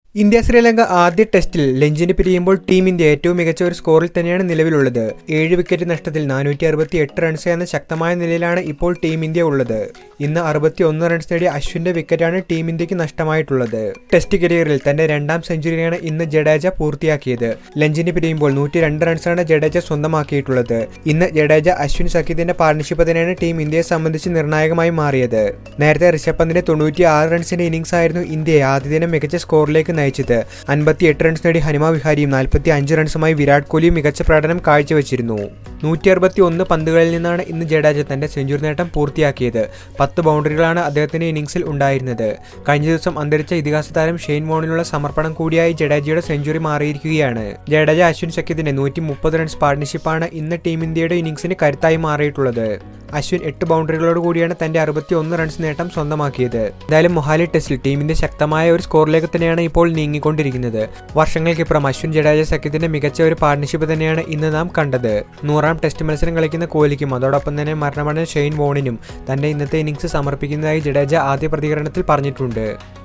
India Sri Lanka ആദ്യ ടെസ്റ്റിൽ ലഞ്ചിന് പിരിയുമ്പോൾ ടീം ഇന്ത്യ ഏറ്റവും മികച്ച ഒരു സ്കോറിൽ തന്നെയാണ് നിലവിലുള്ളത് ഏഴ് വിക്കറ്റ് നഷ്ടത്തിൽ നാനൂറ്റി അറുപത്തി എട്ട് റൺസ് എന്ന ശക്തമായ നിലയിലാണ് ഇപ്പോൾ ടീം ഇന്ത്യ ഉള്ളത് ഇന്ന് അറുപത്തി ഒന്ന് റൺസ് നേടിയ അശ്വിന്റെ വിക്കറ്റാണ് ടീം ഇന്ത്യക്ക് നഷ്ടമായിട്ടുള്ളത് ടെസ്റ്റ് കരിയറിൽ തന്റെ രണ്ടാം സെഞ്ചുറിയാണ് ഇന്ന് ജഡേജ പൂർത്തിയാക്കിയത് ലഞ്ചിന് പിരിയുമ്പോൾ നൂറ്റി രണ്ട് റൺസാണ് ജഡേജ സ്വന്തമാക്കിയിട്ടുള്ളത് ഇന്ന് ജഡേജ അശ്വിൻ സഖ്യത്തിന്റെ പാർട്ണർഷിപ്പ് തന്നെയാണ് ടീം ഇന്ത്യയെ സംബന്ധിച്ച് നിർണായകമായി മാറിയത് നേരത്തെ ഋഷഭ് പന്തിന്റെ തൊണ്ണൂറ്റി ആറ് റൺസിന്റെ ഇന്നിംഗ്സ് ആയിരുന്നു ഇന്ത്യയെ ആദ്യ ദിനം മികച്ച സ്കോറിലേക്ക് നയിച്ചത് അൻപത്തി എട്ട് റൺസ് നേടി ഹനുമ വിഹാരിയും നാൽപ്പത്തി അഞ്ച് റൺസുമായി വിരാട് കോഹ്ലിയും മികച്ച പ്രകടനം കാഴ്ചവെച്ചിരുന്നു നൂറ്റി അറുപത്തി ഒന്ന് പന്തുകളിൽ നിന്നാണ് ഇന്ന് ജഡേജ തന്റെ സെഞ്ചുറി നേട്ടം പൂർത്തിയാക്കിയത് പത്ത് ബൗണ്ടറികളാണ് അദ്ദേഹത്തിന്റെ ഇന്നിംഗ്സിൽ ഉണ്ടായിരുന്നത് കഴിഞ്ഞ ദിവസം അന്തരിച്ച ഇതിഹാസ താരം ഷെയ്ൻ വോണിനുള്ള സമർപ്പണം കൂടിയായി ജഡേജയുടെ സെഞ്ചുറി മാറിയിരിക്കുകയാണ് ജഡേജ അശ്വിൻ സഖ്യത്തിന്റെ നൂറ്റി മുപ്പത് റൺസ് പാർട്ണർഷിപ്പാണ് ഇന്ന് ടീം ഇന്ത്യയുടെ ഇന്നിംഗ്സിന് കരുത്തായി മാറിയിട്ടുള്ളത് അശ്വിൻ എട്ട് ബൗണ്ടറികളോട് കൂടിയാണ് തന്റെ അറുപത്തി ഒന്ന് റൺസ് നേട്ടം സ്വന്തമാക്കിയത് എന്തായാലും മൊഹാലി ടെസ്റ്റിൽ ടീമിന്റെ ശക്തമായ ഒരു സ്കോറിലേക്ക് തന്നെയാണ് ഇപ്പോൾ നീങ്ങിക്കൊണ്ടിരിക്കുന്നത് വർഷങ്ങൾക്കിപ്പുറം അശ്വിൻ ജഡേജ സഖ്യത്തിന്റെ മികച്ച ഒരു പാർട്ണർഷിപ്പ് തന്നെയാണ് ഇന്ന് നാം കണ്ടത് നൂറാം ടെസ്റ്റ് മത്സരം കളിക്കുന്ന കോഹ്ലിക്കും അതോടൊപ്പം തന്നെ മരണമടഞ്ഞ ഷെയ്ൻ വോണിനും തന്റെ ഇന്നത്തെ ഇന്നിംഗ്സ് സമർപ്പിക്കുന്നതായി ജഡേജ ആദ്യ പ്രതികരണത്തിൽ പറഞ്ഞിട്ടുണ്ട്